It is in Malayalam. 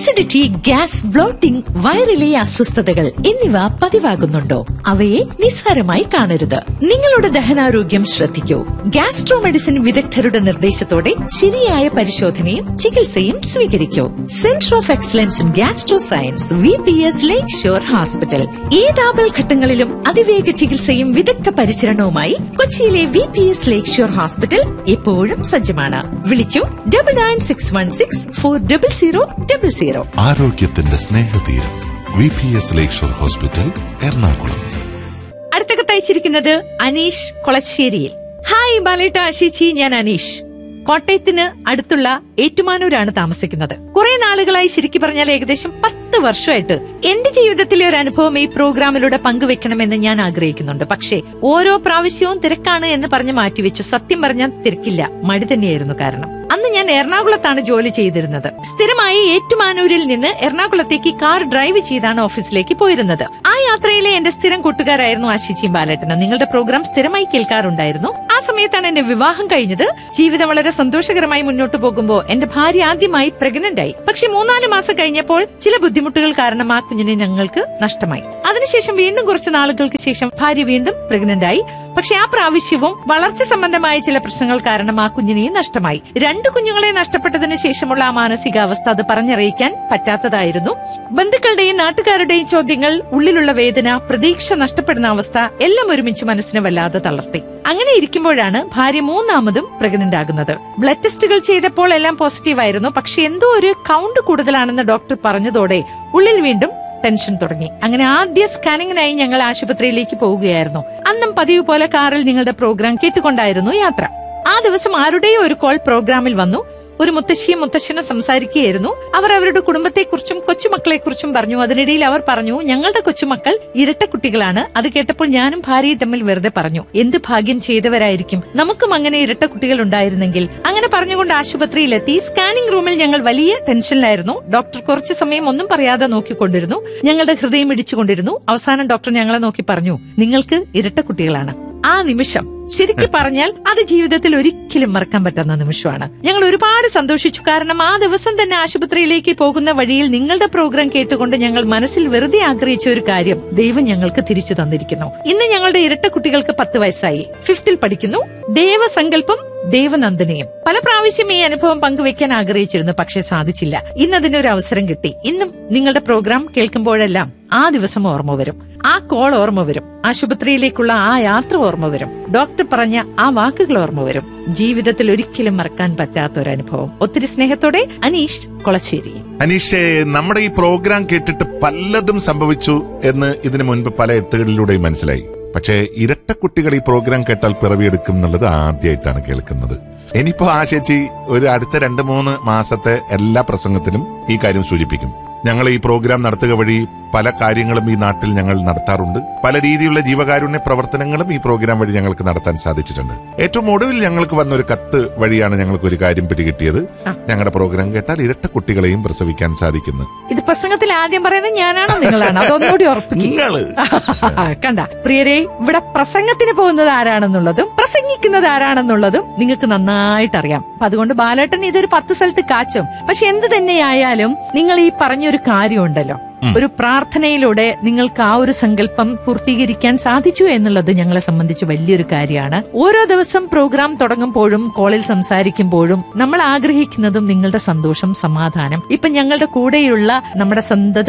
അസിഡിറ്റി ഗ്യാസ് ബ്ലോട്ടിംഗ് വയറിലെ അസ്വസ്ഥതകൾ എന്നിവ പതിവാകുന്നുണ്ടോ അവയെ നിസ്സാരമായി കാണരുത് നിങ്ങളുടെ ദഹനാരോഗ്യം ശ്രദ്ധിക്കൂ ഗ്യാസ്ട്രോ മെഡിസിൻ വിദഗ്ധരുടെ നിർദ്ദേശത്തോടെ ശരിയായ പരിശോധനയും ചികിത്സയും സ്വീകരിക്കൂ centre of excellence in gastro science V P S lake shore hospital ഏതാപൽ ഘട്ടങ്ങളിലും അതിവേഗ ചികിത്സയും വിദഗ്ധ പരിചരണവുമായി കൊച്ചിയിലെ V P S lake shore hospital എപ്പോഴും സജ്ജമാണ് വിളിക്കൂ double nine six one six four double zero double zero ആരോഗ്യത്തിന്റെ സ്നേഹതീരം V P S lakeshore hospital Ernakulam അടുത്ത കത്തയച്ചിരിക്കുന്നത് അനീഷ് കൊളശ്ശേരിയിൽ ഹായ് ബാലേട്ട ആശിച്ചി ഞാൻ അനീഷ് കോട്ടയത്തിന് അടുത്തുള്ള ഏറ്റുമാനൂരാണ് താമസിക്കുന്നത് കുറെ നാളുകളായി ശരിക്കും പറഞ്ഞാൽ ഏകദേശം പത്ത് വർഷമായിട്ട് എന്റെ ജീവിതത്തിലെ ഒരു അനുഭവം ഈ പ്രോഗ്രാമിലൂടെ പങ്കുവെക്കണമെന്ന് ഞാൻ ആഗ്രഹിക്കുന്നുണ്ട് പക്ഷേ ഓരോ പ്രാവശ്യവും തിരക്കാണ് എന്ന് പറഞ്ഞ് മാറ്റിവെച്ചു സത്യം പറഞ്ഞാൽ തിരക്കില്ല മടി തന്നെയായിരുന്നു കാരണം അന്ന് ഞാൻ എറണാകുളത്താണ് ജോലി ചെയ്തിരുന്നത് സ്ഥിരമായി ഏറ്റുമാനൂരിൽ നിന്ന് എറണാകുളത്തേക്ക് കാർ ഡ്രൈവ് ചെയ്താണ് ഓഫീസിലേക്ക് പോയിരുന്നത് ആ യാത്രയിലെ എന്റെ സ്ഥിരം കൂട്ടുകാരായിരുന്നു ആശിച്ചിയും ബാലേട്ടനും നിങ്ങളുടെ പ്രോഗ്രാം സ്ഥിരമായി കേൾക്കാറുണ്ടായിരുന്നു ആ സമയത്താണ് എന്റെ വിവാഹം കഴിഞ്ഞത് ജീവിതം വളരെ സന്തോഷകരമായി മുന്നോട്ട് പോകുമ്പോൾ എന്റെ ഭാര്യ ആദ്യമായി പ്രഗ്നന്റ് ആയി പക്ഷെ മൂന്നാല് മാസം കഴിഞ്ഞപ്പോൾ ചില ബുദ്ധിമുട്ടുകൾ കാരണം ആ കുഞ്ഞിനെ ഞങ്ങൾക്ക് നഷ്ടമായി അതിനുശേഷം വീണ്ടും കുറച്ച് നാളുകൾക്ക് ശേഷം ഭാര്യ വീണ്ടും പ്രഗ്നന്റ് ആയി പക്ഷെ ആ പ്രാവശ്യവും വളർച്ച സംബന്ധമായ ചില പ്രശ്നങ്ങൾ കാരണം ആ കുഞ്ഞിനെയും നഷ്ടമായി രണ്ടു കുഞ്ഞുങ്ങളെ നഷ്ടപ്പെട്ടതിന് ശേഷമുള്ള ആ മാനസികാവസ്ഥ അത് പറഞ്ഞറിയിക്കാൻ പറ്റാത്തതായിരുന്നു ബന്ധുക്കളുടെയും നാട്ടുകാരുടെയും ചോദ്യങ്ങൾ ഉള്ളിലുള്ള വേദന പ്രതീക്ഷ നഷ്ടപ്പെടുന്ന അവസ്ഥ എല്ലാം ഒരുമിച്ച് മനസ്സിനെ വല്ലാതെ തളർത്തി അങ്ങനെ ഇരിക്കുമ്പോഴാണ് ഭാര്യ മൂന്നാമതും പ്രഗ്നന്റ് ആകുന്നത് ബ്ലഡ് ടെസ്റ്റുകൾ ചെയ്തപ്പോൾ എല്ലാം പോസിറ്റീവ് ആയിരുന്നു പക്ഷെ എന്തോ ഒരു കൗണ്ട് കൂടുതലാണെന്ന് ഡോക്ടർ പറഞ്ഞതോടെ ഉള്ളിൽ വീണ്ടും ടെൻഷൻ തുടങ്ങി അങ്ങനെ ആദ്യ സ്കാനിങ്ങിനായി ഞങ്ങൾ ആശുപത്രിയിലേക്ക് പോവുകയായിരുന്നു അന്നും പതിവ് പോലെ കാറിൽ നിങ്ങളുടെ പ്രോഗ്രാം കേട്ടുകൊണ്ടായിരുന്നു യാത്ര ആ ദിവസം ആരുടെയോ ഒരു കോൾ പ്രോഗ്രാമിൽ വന്നു ഒരു മുത്തശ്ശിയും മുത്തശ്ശനും സംസാരിക്കുകയായിരുന്നു അവർ അവരുടെ കുടുംബത്തെക്കുറിച്ചും കൊച്ചുമക്കളെക്കുറിച്ചും പറഞ്ഞു അതിനിടയിൽ അവർ പറഞ്ഞു ഞങ്ങളുടെ കൊച്ചുമക്കൾ ഇരട്ട കുട്ടികളാണ് അത് കേട്ടപ്പോൾ ഞാനും ഭാര്യയും തമ്മിൽ വെറുതെ പറഞ്ഞു എന്ത് ഭാഗ്യം ചെയ്തവരായിരിക്കും നമുക്കും അങ്ങനെ ഇരട്ട കുട്ടികൾ ഉണ്ടായിരുന്നെങ്കിൽ അങ്ങനെ പറഞ്ഞുകൊണ്ട് ആശുപത്രിയിലെത്തി സ്കാനിംഗ് റൂമിൽ ഞങ്ങൾ വലിയ ടെൻഷനിലായിരുന്നു ഡോക്ടർ കുറച്ചു സമയം ഒന്നും പറയാതെ നോക്കിക്കൊണ്ടിരുന്നു ഞങ്ങളുടെ ഹൃദയം ഇടിച്ചുകൊണ്ടിരുന്നു അവസാനം ഡോക്ടർ ഞങ്ങളെ നോക്കി പറഞ്ഞു നിങ്ങൾക്ക് ഇരട്ട കുട്ടികളാണ് ആ നിമിഷം ശരിക്കും പറഞ്ഞാൽ അത് ജീവിതത്തിൽ ഒരിക്കലും മറക്കാൻ പറ്റുന്ന നിമിഷമാണ് ഞങ്ങൾ ഒരുപാട് സന്തോഷിച്ചു കാരണം ആ ദിവസം തന്നെ ആശുപത്രിയിലേക്ക് പോകുന്ന വഴിയിൽ നിങ്ങളുടെ പ്രോഗ്രാം കേട്ടുകൊണ്ട് ഞങ്ങൾ മനസ്സിൽ വെറുതെ ആഗ്രഹിച്ച ഒരു കാര്യം ദൈവം ഞങ്ങൾക്ക് തിരിച്ചു തന്നിരിക്കുന്നു ഇന്ന് ഞങ്ങളുടെ ഇരട്ട കുട്ടികൾക്ക് പത്ത് വയസ്സായി ഫിഫ്തിൽ പഠിക്കുന്നു ദേവസങ്കല്പം ദേവനന്ദനയും പല പ്രാവശ്യം ഈ അനുഭവം പങ്കുവെക്കാൻ ആഗ്രഹിച്ചിരുന്നു പക്ഷെ സാധിച്ചില്ല ഇന്ന് അതിനൊരു അവസരം കിട്ടി ഇന്നും നിങ്ങളുടെ പ്രോഗ്രാം കേൾക്കുമ്പോഴെല്ലാം ആ ദിവസം ഓർമ്മ വരും ആ കോൾ ഓർമ്മ വരും ആശുപത്രിയിലേക്കുള്ള ആ യാത്ര ഓർമ്മ വരും ഡോക്ടർ പറഞ്ഞ ആ വാക്കുകൾ ഓർമ്മ വരും ജീവിതത്തിൽ ഒരിക്കലും മറക്കാൻ പറ്റാത്ത ഒരു അനുഭവം ഒത്തിരി സ്നേഹത്തോടെ അനീഷ് കൊളച്ചേരി അനീഷേ നമ്മുടെ ഈ പ്രോഗ്രാം കേട്ടിട്ട് പലതും സംഭവിച്ചു എന്ന് ഇതിനു മുൻപ് പല എഴുത്തുകളിലൂടെയും മനസ്സിലായി പക്ഷേ ഇരട്ട കുട്ടികൾ ഈ പ്രോഗ്രാം കേട്ടാൽ പിറവിയെടുക്കും എന്നുള്ളത് ആദ്യമായിട്ടാണ് കേൾക്കുന്നത് ഇനിയിപ്പോ ആ ചേച്ചി ഒരു അടുത്ത രണ്ട് മൂന്ന് മാസത്തെ എല്ലാ പ്രസംഗത്തിലും ഈ കാര്യം സൂചിപ്പിക്കും ഞങ്ങൾ ഈ പ്രോഗ്രാം നടത്തുക വഴി പല കാര്യങ്ങളും ഈ നാട്ടിൽ ഞങ്ങൾ നടത്താറുണ്ട് പല രീതിയിലുള്ള ജീവകാരുണ്യ പ്രവർത്തനങ്ങളും ഈ പ്രോഗ്രാം വഴി ഞങ്ങൾക്ക് നടത്താൻ സാധിച്ചിട്ടുണ്ട് ഏറ്റവും ഒടുവിൽ ഞങ്ങൾക്ക് വന്ന ഒരു കത്ത് വഴിയാണ് ഞങ്ങൾക്ക് ഒരു കാര്യം പിടികിട്ടിയത് ഞങ്ങളുടെ പ്രോഗ്രാം കേട്ടാൽ ഇരട്ട കുട്ടികളെയും പ്രസവിക്കാൻ സാധിക്കുന്നു ഇത് പ്രസംഗത്തിൽ ആദ്യം പറയുന്നത് ഞാനാണോ നിങ്ങളാണോ അതൊന്നുകൂടി ഉറപ്പിക്കും നിങ്ങള് കണ്ട പ്രിയരെ ഇവിടെ പ്രസംഗത്തിന് പോകുന്നത് ആരാണെന്നുള്ളതും പ്രസംഗിക്കുന്നത് ആരാണെന്നുള്ളതും നിങ്ങൾക്ക് നന്നായിട്ട് അറിയാം അപ്പൊ അതുകൊണ്ട് ബാലേട്ടൻ ഇതൊരു പത്ത് സ്ഥലത്ത് കാച്ചും പക്ഷെ എന്ത് തന്നെയായാലും നിങ്ങൾ ഈ പറഞ്ഞൊരു കാര്യമുണ്ടല്ലോ ഒരു പ്രാർത്ഥനയിലൂടെ നിങ്ങൾക്ക് ആ ഒരു സങ്കല്പം പൂർത്തീകരിക്കാൻ സാധിച്ചു എന്നുള്ളത് ഞങ്ങളെ സംബന്ധിച്ച് വലിയൊരു കാര്യമാണ് ഓരോ ദിവസം പ്രോഗ്രാം തുടങ്ങുമ്പോഴും കോളിൽ സംസാരിക്കുമ്പോഴും നമ്മൾ ആഗ്രഹിക്കുന്നതും നിങ്ങളുടെ സന്തോഷം സമാധാനം ഇപ്പൊ ഞങ്ങളുടെ കൂടെയുള്ള നമ്മുടെ സന്തത